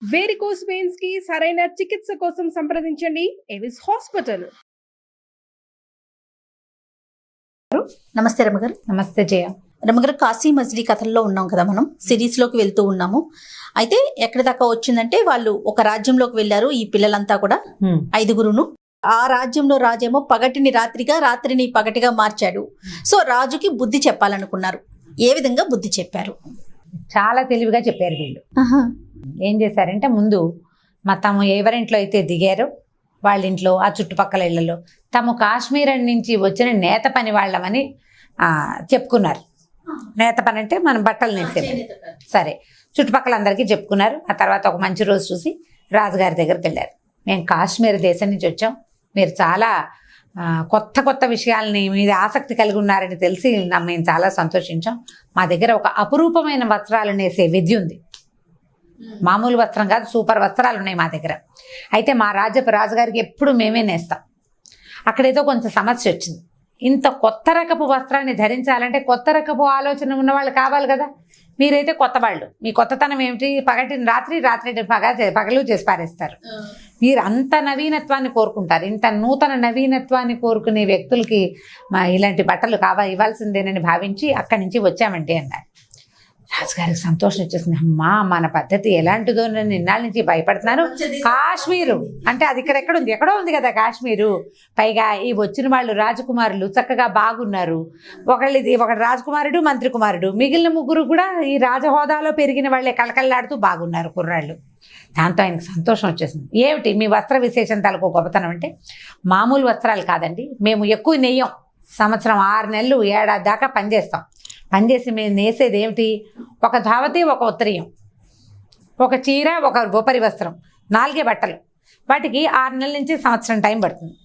Varicose veins కి సరైన చికిత్స కోసం సంప్రదించండి ఎవిస్ హాస్పిటల్ నమస్తే రమగారు నమస్తే జయ రమగారు కాశీ మజిలీ కథల్లో ఉన్నాం కదా మనం సిరీస్ లోకి వెళ్తూ ఉన్నాము అయితే ఎక్కడి దాకా వచ్చిందంటే వాళ్ళు ఒక రాజ్యంలోకి వెళ్ళారు ఈ పిల్లలంతా కూడా ఐదుగురును ఆ రాజ్యంలో రాజేమో పగటిని రాత్రిగా రాత్రిని పగటిగా మార్చాడు సో రాజుకి బుద్ధి చెప్పాలనుకున్నారు ఏ విధంగా బుద్ధి చెప్పారు చాలా తెలివిగా చెప్పారు వీళ్ళు ఏం చేశారంటే ముందు మా తమ ఎవరింట్లో అయితే దిగారో వాళ్ళ ఇంట్లో ఆ చుట్టుపక్కల ఇళ్లలో తాము కాశ్మీర్ నుంచి వచ్చిన నేత పని వాళ్ళమని ఆ, చెప్పుకున్నారు నేత పని అంటే మనం బట్టలు నేసేది సరే చుట్టుపక్కల అందరికీ చెప్పుకున్నారు ఆ తర్వాత ఒక మంచి రోజు చూసి రాజుగారి దగ్గరికి వెళ్ళారు మేము కాశ్మీర్ దేశం నుంచి వచ్చాం మీరు చాలా ఆ, కొత్త కొత్త విషయాల్ని మీద ఆసక్తి కలిగి ఉన్నారని తెలిసి నా- మేము చాలా సంతోషించాం మా దగ్గర ఒక అపురూపమైన వస్త్రాలు నేసే విద్య ఉంది మామూలు వస్త్రం కాదు సూపర్ వస్త్రాలు ఉన్నాయి మా దగ్గర అయితే మా రాజ్యపు రాజుగారికి ఎప్పుడు మేమే నేస్తాం అక్కడేదో కొంచెం సమస్య వచ్చింది ఇంత కొత్త రకపు వస్త్రాన్ని ధరించాలంటే కొత్త రకపు ఆలోచన ఉన్న వాళ్ళు కావాలి కదా మీరైతే కొత్త వాళ్ళు మీ కొత్తతనం ఏమిటి పగటిని రాత్రి రాత్రి పగ పగలు చేసి పారేస్తారు మీరు అంత నవీనత్వాన్ని కోరుకుంటారు ఇంత నూతన నవీనత్వాన్ని కోరుకునే వ్యక్తులకి మా ఇలాంటి బట్టలు కావా ఇవ్వాల్సిందేనని భావించి అక్కడి నుంచి వచ్చామంటే అన్నారు రాజుగారికి సంతోషం వచ్చేసింది అమ్మా మన పద్ధతి ఎలాంటిదో నేను ఇన్నాళ్ళ నుంచి భయపడుతున్నాను కాశ్మీరు అంటే అది ఇక్కడ ఎక్కడ ఉంది ఎక్కడో ఉంది కదా కాశ్మీరు పైగా ఈ వచ్చిన వాళ్ళు రాజకుమారులు చక్కగా బాగున్నారు ఒకళ్ళు ఇది ఒకడు రాజకుమారుడు మంత్రి కుమారుడు మిగిలిన ముగ్గురు కూడా ఈ రాజహోదాలో పెరిగిన వాళ్ళే కళకళలాడుతూ బాగున్నారు కుర్రాళ్ళు దాంతో ఆయనకు సంతోషం వచ్చేసింది ఏమిటి మీ వస్త్ర విశేషం తలకు గొప్పతనం అంటే మామూలు వస్త్రాలు కాదండి మేము ఎక్కువ నెయ్యం సంవత్సరం ఆరు నెలలు ఏడాది దాకా పనిచేస్తాం పనిచేసి మేము నేసేది ఏమిటి ఒక ధావతి ఒక ఉత్తరీయం ఒక చీర ఒక ఉపరి వస్త్రం నాలుగే బట్టలు వాటికి ఆరు నెలల నుంచి సంవత్సరం టైం పడుతుంది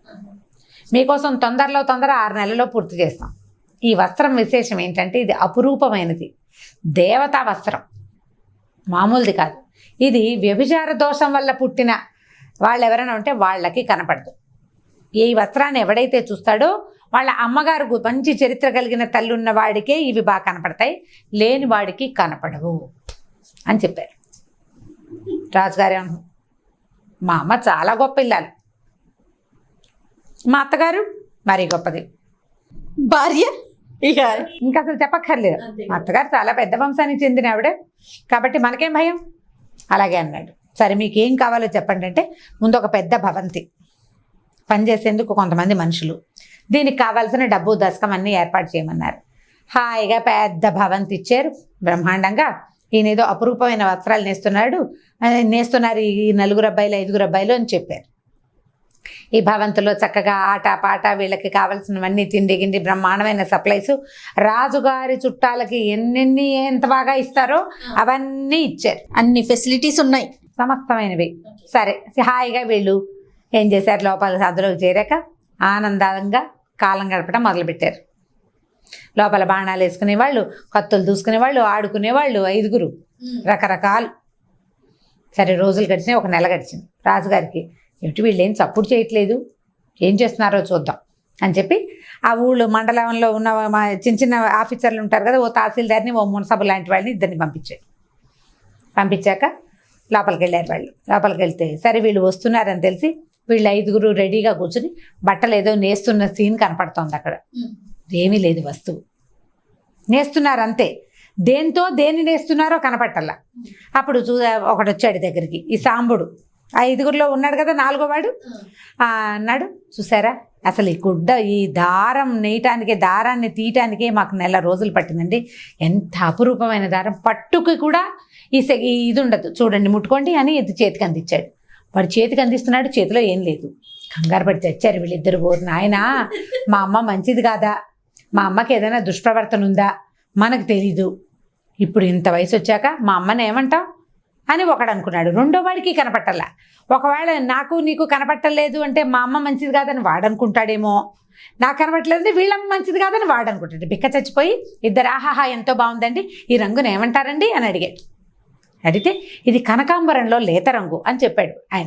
మీకోసం తొందరలో తొందర ఆరు నెలల్లో పూర్తి చేస్తాం ఈ వస్త్రం విశేషం ఏంటంటే ఇది అపురూపమైనది దేవతా వస్త్రం మామూలుది కాదు ఇది వ్యభిచార దోషం వల్ల పుట్టిన వాళ్ళు ఎవరైనా ఉంటే వాళ్ళకి కనపడదు ఈ వస్త్రాన్ని ఎవడైతే చూస్తాడో వాళ్ళ అమ్మగారు గు- మంచి చరిత్ర కలిగిన తల్లి ఉన్న వాడికే ఇవి బాగా కనపడతాయి లేని వాడికి కనపడవు అని చెప్పారు రాజుగారు ఏమన్నా మా అమ్మ చాలా గొప్ప ఇల్లాలు మా అత్తగారు మరీ గొప్పది భార్య ఇక ఇంకా అసలు చెప్పక్కర్లేదు మా అత్తగారు చాలా పెద్ద వంశానికి చెందిన ఆవిడ కాబట్టి మనకేం భయం అలాగే అన్నాడు సరే మీకు ఏం కావాలో చెప్పండి అంటే ముందు ఒక పెద్ద భవంతి పనిచేసేందుకు కొంతమంది మనుషులు దీనికి కావాల్సిన డబ్బు దశకం అన్నీ ఏర్పాటు చేయమన్నారు హాయిగా పెద్ద భవంతి ఇచ్చారు బ్రహ్మాండంగా ఈయన ఏదో అపురూపమైన వస్త్రాలు నేస్తున్నాడు ఆ, నేస్తున్నారు ఈ నలుగురు అబ్బాయిలు ఐదుగురు అబ్బాయిలు అని చెప్పారు ఈ భవంతిలో చక్కగా ఆట పాట వీళ్ళకి కావాల్సినవన్నీ తిండి గిండి బ్రహ్మాండమైన సప్లైస్ రాజుగారి చుట్టాలకి ఎన్నెన్ని ఎంత బాగా ఇస్తారో అవన్నీ ఇచ్చారు అన్ని ఫెసిలిటీస్ ఉన్నాయి సమస్తమైనవి సరే హాయిగా వీళ్ళు ఏం చేశారు లోపల అందులోకి చేరాక ఆనందంగా కాలం గడపడం మొదలుపెట్టారు లోపల బాణాలు వేసుకునే వాళ్ళు కత్తులు దూసుకునే వాళ్ళు ఆడుకునే వాళ్ళు ఐదుగురు రకరకాలు సరే రోజులు గడిచినాయి ఒక నెల గడిచింది రాజుగారికి ఏమిటి వీళ్ళు ఏం చప్పుడు చేయట్లేదు ఏం చేస్తున్నారో చూద్దాం అని చెప్పి ఆ ఊళ్ళో మండలంలో ఉన్న మా చిన్న చిన్న ఆఫీసర్లు ఉంటారు కదా ఓ తహసీల్దార్ని ఓ మున్సబు లాంటి వాళ్ళని ఇద్దరిని పంపించారు పంపించాక లోపలికి వెళ్ళారు వాళ్ళు లోపలికి వెళ్తే సరే వీళ్ళు వస్తున్నారని తెలిసి వీళ్ళు ఐదుగురు రెడీగా కూర్చుని బట్టలు ఏదో నేస్తున్న సీన్ కనపడుతోంది అక్కడ ఏమీ లేదు వస్తువు నేస్తున్నారు అంతే దేంతో దేన్ని నేస్తున్నారో కనపట్టల్లా అప్పుడు చూ ఒకడు వచ్చాడు దగ్గరికి ఈ సాంబుడు ఆ ఐదుగురిలో ఉన్నాడు కదా నాలుగో వాడు ఆ, అన్నాడు చూసారా అసలు ఈ గుడ్డ ఈ దారం నేయటానికి దారాన్ని తీయటానికే మాకు నెల రోజులు పట్టిందండి ఎంత అపురూపమైన దారం పట్టుకి కూడా ఈ సె- ఈ ఇది ఉండదు చూడండి ముట్టుకోండి అని ఇది చేతికి అందించాడు వాడు చేతికి అందిస్తున్నాడు చేతిలో ఏం లేదు కంగారు పడి తెచ్చారు వీళ్ళిద్దరు పోరు నాయన మా అమ్మ మంచిది కాదా మా అమ్మకి ఏదైనా దుష్ప్రవర్తన ఉందా మనకు తెలీదు ఇప్పుడు ఇంత వయసు వచ్చాక మా అమ్మని ఏమంటాం అని ఒకడు అనుకున్నాడు రెండో వాడికి కనపట్టల్లా ఒకవేళ నాకు నీకు కనపట్టలేదు అంటే మా అమ్మ మంచిది కాదని వాడు అనుకుంటాడేమో నాకు కనపట్టలేదంటే వీళ్ళమ్మ మంచిది కాదని వాడు అనుకుంటాడు బిక్క చచ్చిపోయి ఇద్దరు ఆహాహా ఎంతో బాగుందండి ఈ రంగును ఏమంటారండి అని అడిగాడు అడిగితే ఇది కనకాంబరంలో లేత రంగు అని చెప్పాడు ఆయన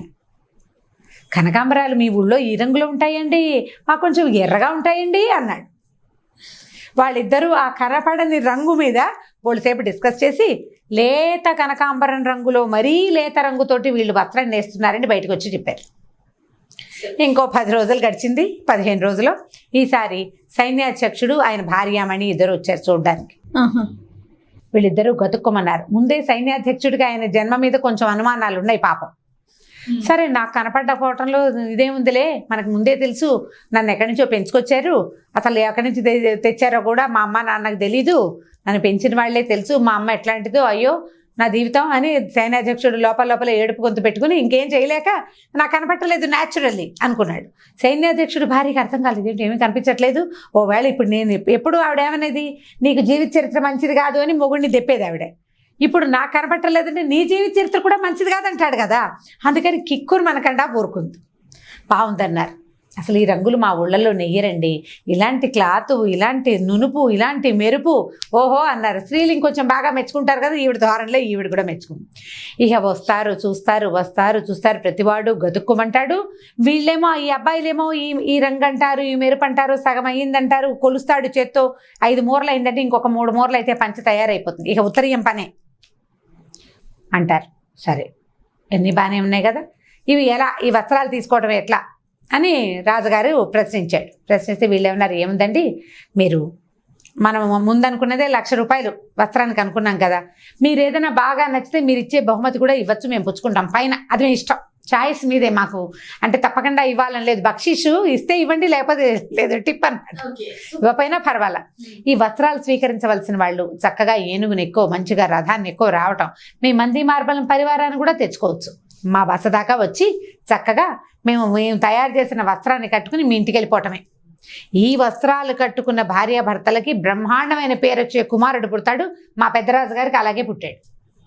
కనకాంబరాలు మీ ఊళ్ళో ఈ రంగులో ఉంటాయండి మాకు కొంచెం ఎర్రగా ఉంటాయండి అన్నాడు వాళ్ళిద్దరూ ఆ కనపడని రంగు మీద సేపు డిస్కస్ చేసి లేత కనకాంబరం రంగులో మరీ లేత రంగుతోటి వీళ్ళు వస్త్రం నేస్తున్నారని బయటకు వచ్చి చెప్పారు ఇంకో పది రోజులు గడిచింది పదిహేను రోజులు ఈసారి సైన్యాధ్యక్షుడు ఆయన భార్యామణి ఇద్దరు వచ్చారు చూడడానికి ఆహా. వీళ్ళిద్దరూ గతుక్కోమన్నారు ముందే సైన్యాధ్యక్షుడికి ఆయన జన్మ మీద కొంచెం అనుమానాలు ఉన్నాయి పాపం సరే నాకు కనపడకపోవటంలో ఇదేముందిలే మనకు ముందే తెలుసు నన్ను ఎక్కడి నుంచో పెంచుకొచ్చారు అసలు ఎక్కడి నుంచి తె- తెచ్చారో కూడా మా అమ్మ నాన్నకు తెలీదు నన్ను పెంచిన వాళ్ళే తెలుసు మా అమ్మ ఎట్లాంటిదో అయ్యో నా జీవితం అని సైన్యాధ్యక్షుడు లోపల లోపల ఏడుపు గొంతు పెట్టుకుని ఇంకేం చేయలేక నాకు కనపట్టలేదు న్యాచురల్లీ అనుకున్నాడు సైన్యాధ్యక్షుడు భార్యకి అర్థం కాలేదు ఏంటి ఏమీ కనిపించట్లేదు ఓవేళ ఇప్పుడు నేను ఎప్పుడు ఆవిడ ఏమనేది నీకు జీవిత చరిత్ర మంచిది కాదు అని మొగుడిని తెప్పేది ఆవిడ ఇప్పుడు నాకు కనపట్టలేదంటే నీ జీవిత చరిత్ర కూడా మంచిది కాదంటాడు కదా అందుకని కిక్కురు మనకండా ఊరుకుంది బాగుందన్నారు అసలు ఈ రంగులు మా ఊళ్ళల్లో నెయ్యరండి ఇలాంటి క్లాత్ ఇలాంటి నునుపు ఇలాంటి మెరుపు ఓహో అన్నారు స్త్రీలు ఇంకొంచెం బాగా మెచ్చుకుంటారు కదా ఈవిడ ధోరణిలో ఈవిడ కూడా మెచ్చుకుంది ఇక వస్తారు చూస్తారు వస్తారు చూస్తారు ప్రతివాడు గతుక్కుమంటాడు వీళ్ళేమో ఈ అబ్బాయిలేమో ఈ ఈ రంగు అంటారు ఈ మెరుపు అంటారు సగం అయ్యిందంటారు కొలుస్తాడు చేత్తో ఐదు మూరలు అయిందంటే ఇంకొక మూడు మూరలు అయితే పంచ తయారైపోతుంది ఇక ఉత్తరీయం పనే అంటారు సరే ఎన్ని బాగానే ఉన్నాయి కదా ఇవి ఎలా ఈ వస్త్రాలు తీసుకోవడం ఎట్లా అని రాజుగారు ప్రశ్నించాడు ప్రశ్నిస్తే వీళ్ళు ఏమన్నారు ఏముందండి మీరు మనం ముందు అనుకున్నదే లక్ష రూపాయలు వస్త్రానికి అనుకున్నాం కదా మీరు ఏదైనా బాగా నచ్చితే మీరు ఇచ్చే బహుమతి కూడా ఇవ్వచ్చు మేము పుచ్చుకుంటాం పైన అది మీ ఇష్టం చాయిస్ మీదే మాకు అంటే తప్పకుండా ఇవ్వాలని లేదు బక్షీషు ఇస్తే ఇవ్వండి లేకపోతే లేదు టిప్ అన్నమాట ఇవ్వకపోయినా పర్వాలా ఈ వస్త్రాలు స్వీకరించవలసిన వాళ్ళు చక్కగా ఏనుగుని ఎక్కువ మంచిగా రథాన్ని ఎక్కువ రావటం మీ మంది మార్బలం పరివారాన్ని కూడా తెచ్చుకోవచ్చు మా బస దాకా వచ్చి చక్కగా మేము మేము తయారు చేసిన వస్త్రాన్ని కట్టుకుని మీ ఇంటికి వెళ్ళిపోవటమే ఈ వస్త్రాలు కట్టుకున్న భార్యాభర్తలకి బ్రహ్మాండమైన పేరు వచ్చే కుమారుడు పుడతాడు మా పెద్దరాజు గారికి అలాగే పుట్టాడు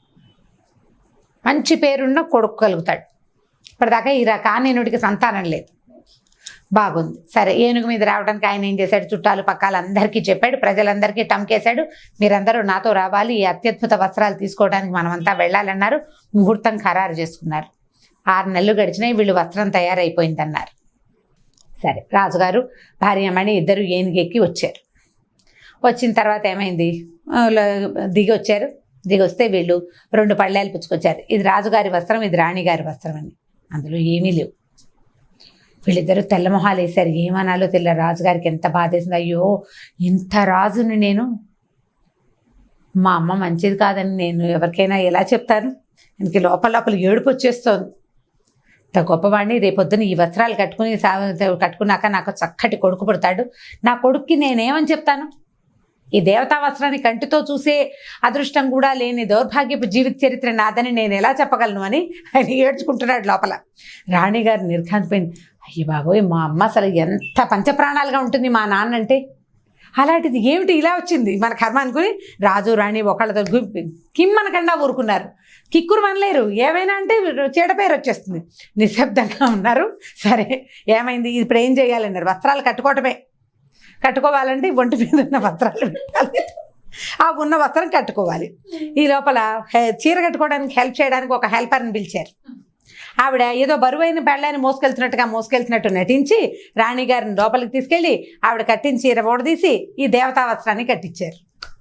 మంచి పేరున్న కొడుకు కలుగుతాడు ఇప్పటిదాకా ఈ కానేనుడికి సంతానం లేదు బాగుంది సరే ఏనుగు మీద రావడానికి ఆయన ఏం చేశాడు చుట్టాలు పక్కాలు అందరికీ చెప్పాడు ప్రజలందరికీ టంకేశాడు మీరందరూ నాతో రావాలి ఈ అత్యద్భుత వస్త్రాలు తీసుకోవడానికి మనమంతా వెళ్ళాలన్నారు ముహూర్తం ఖరారు చేసుకున్నారు ఆరు నెలలు గడిచినాయి వీళ్ళు వస్త్రం తయారైపోయిందన్నారు సరే రాజుగారు భార్యమణి ఇద్దరు ఏనుగెక్కి వచ్చారు వచ్చిన తర్వాత ఏమైంది ఆ, లో- దిగి వచ్చారు దిగి వస్తే వీళ్ళు రెండు పళ్ళాలు పుచ్చుకొచ్చారు ఇది రాజుగారి వస్త్రం ఇది రాణిగారి వస్త్రం అని అందులో ఏమీ లేవు వీళ్ళిద్దరూ తెల్ల మొహాలు వేశారు ఏమనాలో తెల్ల రాజుగారికి ఎంత బాధేసింది అయ్యో ఇంత రాజుని నేను మా అమ్మ మంచిది కాదని నేను ఎవరికైనా ఎలా చెప్తాను ఇంక లోపల లోపల ఏడుపు వచ్చేస్తోంది ఇంత గొప్పవాడిని రేపొద్దున ఈ వస్త్రాలు కట్టుకుని సా కట్టుకున్నాక నాకు చక్కటి కొడుకు పుడతాడు నా కొడుక్కి నేనేమని చెప్తాను ఈ దేవతా వస్త్రాన్ని కంటితో చూసే అదృష్టం కూడా లేని దౌర్భాగ్యపు జీవిత చరిత్ర నాదని నేను ఎలా చెప్పగలను అని ఆయన ఏడ్చుకుంటున్నాడు లోపల రాణిగారు నిర్ఘాంతపోయింది అయ్యి బాబోయ్ మా అమ్మ అసలు ఎంత పంచప్రాణాలుగా ఉంటుంది మా నాన్న అంటే అలాంటిది ఏమిటి ఇలా వచ్చింది మన కర్మ అనుకుని రాజు రాణి ఒకళ్ళతో గుంపి కిమ్మనకుండా ఊరుకున్నారు కిక్కురు మనలేరు ఏమైనా అంటే చీడ పేరు వచ్చేస్తుంది నిశ్శబ్దంగా ఉన్నారు సరే ఏమైంది ఇప్పుడు ఏం చేయాలన్నారు వస్త్రాలు కట్టుకోవటమే కట్టుకోవాలంటే ఒంటి మీద ఉన్న వస్త్రాలు పెట్టాలి ఆ ఉన్న వస్త్రం కట్టుకోవాలి ఈ లోపల హె- చీర కట్టుకోవడానికి హెల్ప్ చేయడానికి ఒక హెల్పర్ని పిలిచారు ఆవిడ ఏదో బరువైన పెళ్ళాన్ని మోసుకెళ్తున్నట్టుగా మోసుకెళ్తున్నట్టు నటించి రాణిగారిని లోపలికి తీసుకెళ్ళి ఆవిడ కట్టిన చీర ఓడదీసి ఈ దేవతా వస్త్రాన్ని కట్టించారు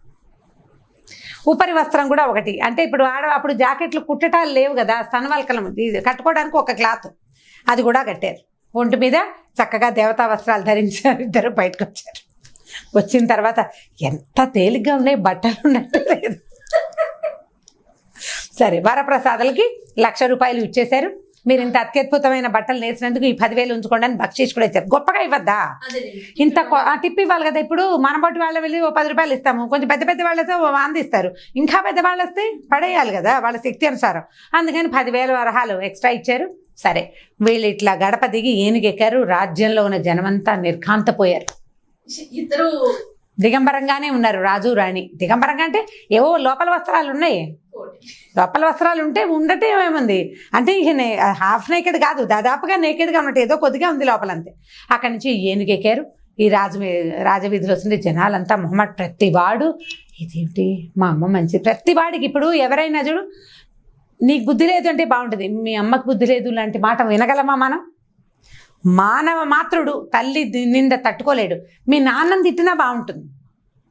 ఉపరి వస్త్రం కూడా ఒకటి అంటే ఇప్పుడు ఆడ అప్పుడు జాకెట్లు కుట్టటాలు లేవు కదా స్తనవల్కలం ఇది కట్టుకోవడానికి ఒక క్లాత్ అది కూడా కట్టారు ఒంటి మీద చక్కగా దేవతా వస్త్రాలు ధరించారు ఇద్దరు బయటకు వచ్చారు వచ్చిన తర్వాత ఎంత తేలిగ్గా ఉన్నాయి బట్టలు ఉన్నట్టు లేదు సరే వరప్రసాదాలకి లక్ష రూపాయలు ఇచ్చేశారు మీరు ఇంత అత్యద్భుతమైన బట్టలు నేసినందుకు ఈ పదివేలు ఉంచుకోండి అని బక్షీష్ కూడా ఇచ్చారు గొప్పగా ఇవ్వద్దా ఇంత కొ- ఆ టిప్ ఇవ్వాలి కదా ఇప్పుడు మన బట్టి వాళ్ళు వెళ్ళి ఓ పది రూపాయలు ఇస్తాము కొంచెం పెద్ద పెద్ద వాళ్ళు వస్తే ఓ వంద ఇస్తారు ఇంకా పెద్ద వాళ్ళు వస్తే పడేయాలి కదా వాళ్ళ శక్తి అనుసారం అందుకని పదివేల వరహాలు ఎక్స్ట్రా ఇచ్చారు సరే వీళ్ళు ఇట్లా గడప దిగి ఏనుగెక్కారు రాజ్యంలో ఉన్న జనమంతా నిర్ఘాంతపోయారు ఇద్దరు దిగంబరంగానే ఉన్నారు రాజు రాణి దిగంబరంగా అంటే ఏవో లోపల వస్త్రాలు ఉన్నాయి లోపల వస్త్రాలు ఉంటే ఉండటం ఏముంది అంటే ఇక నే హాఫ్ నేకెడ్ కాదు దాదాపుగా నేకెడ్గా ఉన్నట్టు ఏదో కొద్దిగా ఉంది లోపల అంతే అక్కడి నుంచి ఏనుగెక్కారు ఈ రాజు మీ- రాజవీధిలో వస్తుంటే జనాలంతా మొహమ్మద్ ప్రతివాడు ఇదేంటి మా అమ్మ మంచి ప్రతివాడికి ఇప్పుడు ఎవరైనా చూడు నీకు బుద్ధి లేదు అంటే బాగుంటుంది మీ అమ్మకు బుద్ధి లేదు లాంటి మాట వినగలమా మనం మానవ మాత్రుడు తల్లి ది- నింద తట్టుకోలేడు మీ నాన్నని తిట్టినా బాగుంటుంది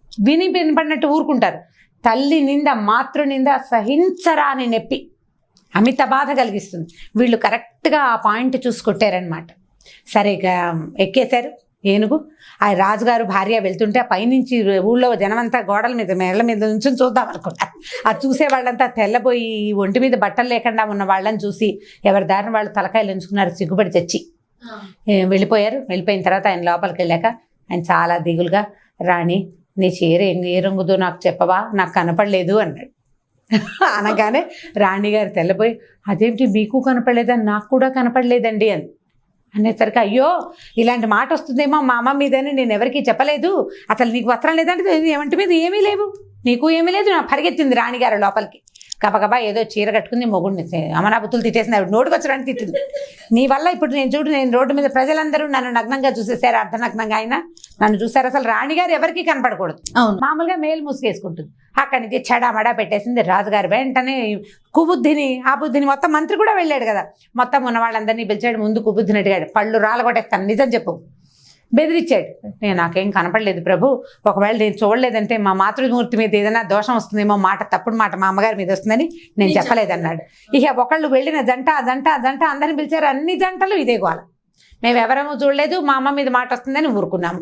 విని వినపడినట్టు ఊరుకుంటారు తల్లి నింద మాతృ నింద సహించరాని నొప్పి అమిత బాధ కలిగిస్తుంది వీళ్ళు కరెక్ట్గా ఆ పాయింట్ చూసి కొట్టారనమాట సరే ఇక ఎక్కేశారు ఏనుగు ఆ రాజుగారు భార్య వెళ్తుంటే ఆ పైనుంచి ఊళ్ళో జనమంతా గోడల మీద మేళ్ళ మీద నుంచి చూద్దాం అనుకున్నారు ఆ చూసే వాళ్ళంతా తెల్లబోయి ఒంటి మీద బట్టలు లేకుండా ఉన్న వాళ్ళని చూసి ఎవరి దారిని వాళ్ళు తలకాయలు ఎంచుకున్నారు సిగ్గుపడి తెచ్చి ఏ, వెళ్ళిపోయారు వెళ్ళిపోయిన తర్వాత ఆయన లోపలికి వెళ్ళాక ఆయన చాలా దిగులుగా రాణి నీ చీర ఏ- ఏ రంగుదో నాకు చెప్పవా నాకు కనపడలేదు అన్నాడు అనగానే రాణిగారు తెల్లబోయి అదేమిటి మీకు కనపడలేదని నాకు కూడా కనపడలేదండి అని అనేసరికి అయ్యో ఇలాంటి మాట వస్తుందేమో మా అమ్మ మీదని నేను ఎవరికీ చెప్పలేదు అసలు నీకు వస్త్రం లేదంటే ఏమంటి మీద ఏమీ లేవు నీకు ఏమీ లేదు నా పరిగెత్తింది రాణిగారు లోపలికి గబగబా ఏదో చీర కట్టుకుంది మొగుడిని అమనాబుతులు తిట్టేసింది ఆవిడ నోటికి వచ్చడానికి తిట్టింది నీ వల్ల ఇప్పుడు నేను చూడు నేను రోడ్డు మీద ప్రజలందరూ నన్ను నగ్నంగా చూసేసారు అర్ధనగ్నంగా అయినా నన్ను చూసారు అసలు రాణిగారు ఎవరికీ కనపడకూడదు అవును మామూలుగా మేలు మూసుకేసుకుంటుంది అక్కడి నుంచి చెడామడా పెట్టేసింది రాజుగారు వెంటనే కుబుద్ధిని ఆ బుద్ధిని మొత్తం మంత్రి కూడా వెళ్ళాడు కదా మొత్తం ఉన్న వాళ్ళందరినీ పిలిచాడు ముందు కుబుద్ధిని అడిగాడు పళ్ళు రాలగొట్టేస్తాను నిజం చెప్పు బెదిరించాడు నేను నాకేం కనపడలేదు ప్రభు ఒకవేళ నేను చూడలేదంటే మా మాతృమూర్తి మీద ఏదైనా దోషం వస్తుందేమో మాట తప్పుడు మాట మా అమ్మగారి మీద వస్తుందని నేను చెప్పలేదన్నాడు ఇక ఒకళ్ళు వెళ్ళిన జంట ఆ జంట ఆ జంట అందరిని పిలిచారు అన్ని జంటలు ఇదే గోల మేము ఎవరేమో చూడలేదు మా అమ్మ మీద మాట వస్తుందని ఊరుకున్నాము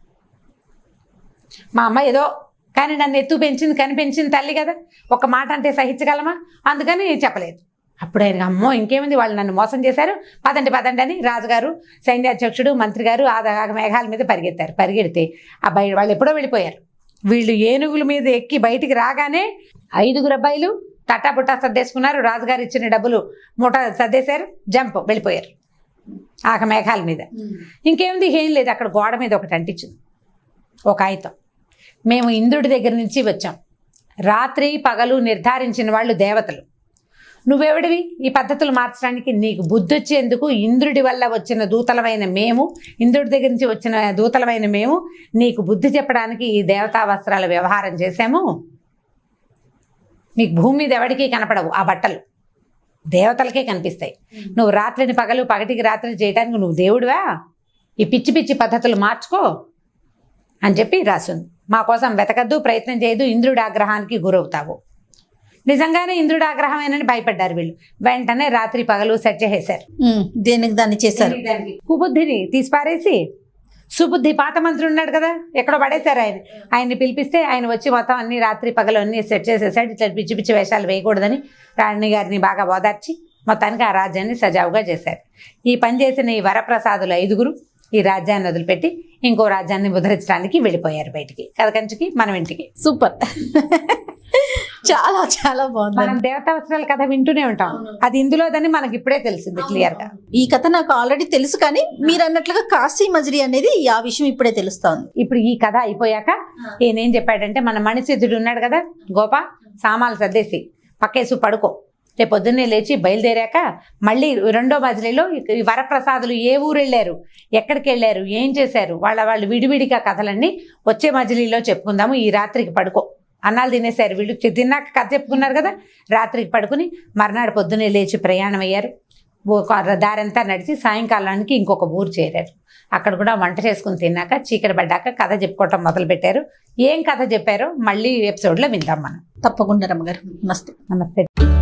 మా అమ్మ ఏదో కానీ నన్ను ఎత్తు పెంచింది కని పెంచింది తల్లి కదా ఒక మాట అంటే సహించగలమా అందుకని చెప్పలేదు అప్పుడు ఆయన అమ్మో ఇంకేముంది వాళ్ళు నన్ను మోసం చేశారు పదండి పదండి అని రాజుగారు సైన్యాధ్యక్షుడు మంత్రి గారు ఆ ద- ఆ మేఘాల మీద పరిగెత్తారు పరిగెడితే ఆ బయ వాళ్ళు ఎప్పుడో వెళ్ళిపోయారు వీళ్ళు ఏనుగుల మీద ఎక్కి బయటికి రాగానే ఐదుగురు అబ్బాయిలు తటాపుట్టా సర్దేసుకున్నారు రాజుగారు ఇచ్చిన డబ్బులు మూట సర్దేశారు జంప్ వెళ్ళిపోయారు ఆక మేఘాల మీద ఇంకేముంది ఏం లేదు అక్కడ గోడ మీద ఒకటి అంటించింది ఒక ఆయుతం మేము ఇంద్రుడి దగ్గర నుంచి వచ్చాం రాత్రి పగలు నిర్ధారించిన వాళ్ళు దేవతలు నువ్వెవడివి ఈ పద్ధతులు మార్చడానికి నీకు బుద్ధి వచ్చేందుకు ఇంద్రుడి వల్ల వచ్చిన దూతలమైన మేము ఇంద్రుడి దగ్గర నుంచి వచ్చిన దూతలమైన మేము నీకు బుద్ధి చెప్పడానికి ఈ దేవతా వస్త్రాల వ్యవహారం చేశాము మీకు భూమి మీద ఎవడికి కనపడవు ఆ బట్టలు దేవతలకే కనిపిస్తాయి నువ్వు రాత్రిని పగలు పగటికి రాత్రి చేయడానికి నువ్వు దేవుడివా ఈ పిచ్చి పిచ్చి పద్ధతులు మార్చుకో అని చెప్పి రాసింది మా కోసం వెతకద్దు ప్రయత్నం చేయదు ఇంద్రుడి ఆగ్రహానికి గురవుతావు నిజంగానే ఇంద్రుడి ఆగ్రహమేనని భయపడ్డారు వీళ్ళు వెంటనే రాత్రి పగలు సెట్ చేసేశారు ఉమ్, దేనికి దాన్ని చేశారు కుబుద్ధిని తీసి పారేసి సుబుద్ధి పాత మంత్రి ఉన్నాడు కదా ఎక్కడో పడేశారు ఆయన ఆయన్ని పిలిపిస్తే ఆయన వచ్చి మొత్తం అన్ని రాత్రి పగలు అన్ని సెట్ చేసేసాడు ఇట్లా పిచ్చి పిచ్చి వేషాలు వేయకూడదని రాణి గారిని బాగా ఓదార్చి మొత్తానికి ఆ రాజ్యాన్ని సజావుగా చేశారు ఈ పని చేసిన ఈ వరప్రసాదులు ఐదుగురు ఈ రాజ్యాన్ని వదిలిపెట్టి ఇంకో రాజ్యాన్ని ఉద్ధరించడానికి వెళ్ళిపోయారు బయటికి కథకంచికి మనం ఇంటికి సూపర్ చాలా చాలా మనం బాగుంది దేవతావసరాల కథ వింటూనే ఉంటాం అది ఇందులోదని మనకి ఇప్పుడే తెలిసింది క్లియర్ గా ఈ కథ నాకు ఆల్రెడీ తెలుసు కానీ మీరు అన్నట్లుగా కాశీ మజిలీ అనేది ఆ విషయం ఇప్పుడే తెలుస్తోంది ఇప్పుడు ఈ కథ అయిపోయాక ఈయన ఏం చెప్పాడంటే మన మణిసిద్ధుడు ఉన్నాడు కదా గోప సామాన్లు సర్దేసి పక్కేసి పడుకో రేపు పొద్దున్నే లేచి బయలుదేరాక మళ్ళీ రెండో మజిలీలో ఈ వరప్రసాదులు ఏ ఊరు వెళ్ళారు ఎక్కడికి వెళ్ళారు ఏం చేశారు వాళ్ళ వాళ్ళు విడివిడిగా కథలన్నీ వచ్చే మజిలీలో చెప్పుకుందాము ఈ రాత్రికి పడుకో అన్నాలు తినేశారు వీళ్ళు తి- తిన్నాక కథ చెప్పుకున్నారు కదా రాత్రికి పడుకుని మర్నాడు పొద్దున్నే లేచి ప్రయాణం అయ్యారు ఒక దారంతా నడిచి సాయంకాలానికి ఇంకొక ఊరు చేరారు అక్కడ కూడా వంట చేసుకుని తిన్నాక చీకటి పడ్డాక కథ చెప్పుకోవటం మొదలు పెట్టారు ఏం కథ చెప్పారో మళ్ళీ ఎపిసోడ్లో విందాం మనం తప్పకుండా రమ్మగారు నమస్తే నమస్తే